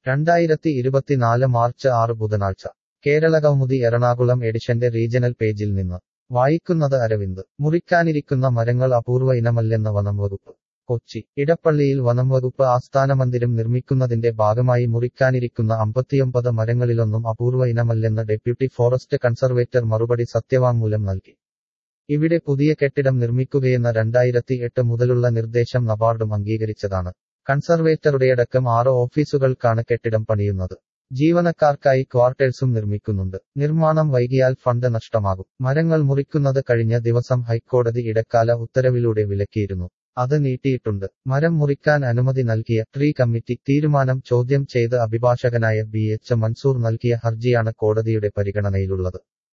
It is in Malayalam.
രണ്ടായിരത്തി ഇരുപത്തിനാല് മാർച്ച് ആറ് ബുധനാഴ്ച കേരളകൗമുദി എറണാകുളം എഡിഷന്റെ റീജണൽ പേജിൽ നിന്ന് വായിക്കുന്നത് അരവിന്ദ് മുറിക്കാനിരിക്കുന്ന മരങ്ങൾ അപൂർവ ഇനമല്ലെന്ന് വനം വകുപ്പ് കൊച്ചി ഇടപ്പള്ളിയിൽ വനം വകുപ്പ് ആസ്ഥാന മന്ദിരം നിർമ്മിക്കുന്നതിന്റെ ഭാഗമായി മുറിക്കാനിരിക്കുന്ന അമ്പത്തിയൊമ്പത് മരങ്ങളിലൊന്നും അപൂർവ ഇനമല്ലെന്ന് ഡെപ്യൂട്ടി ഫോറസ്റ്റ് കൺസർവേറ്റർ മറുപടി സത്യവാങ്മൂലം നൽകി ഇവിടെ പുതിയ കെട്ടിടം നിർമ്മിക്കുകയെന്ന രണ്ടായിരത്തി എട്ട് മുതലുള്ള നിർദ്ദേശം നബാർഡും അംഗീകരിച്ചതാണ് കൺസർവേറ്ററുടെയടക്കം ആറ് ഓഫീസുകൾക്കാണ് കെട്ടിടം പണിയുന്നത് ജീവനക്കാർക്കായി ക്വാർട്ടേഴ്സും നിർമ്മിക്കുന്നുണ്ട് നിർമ്മാണം വൈകിയാൽ ഫണ്ട് നഷ്ടമാകും മരങ്ങൾ മുറിക്കുന്നത് കഴിഞ്ഞ ദിവസം ഹൈക്കോടതി ഇടക്കാല ഉത്തരവിലൂടെ വിലക്കിയിരുന്നു അത് നീട്ടിയിട്ടുണ്ട് മരം മുറിക്കാൻ അനുമതി നൽകിയ ട്രീ കമ്മിറ്റി തീരുമാനം ചോദ്യം ചെയ്ത് അഭിഭാഷകനായ ബി എച്ച് മൻസൂർ നൽകിയ ഹർജിയാണ് കോടതിയുടെ പരിഗണനയിലുള്ളത്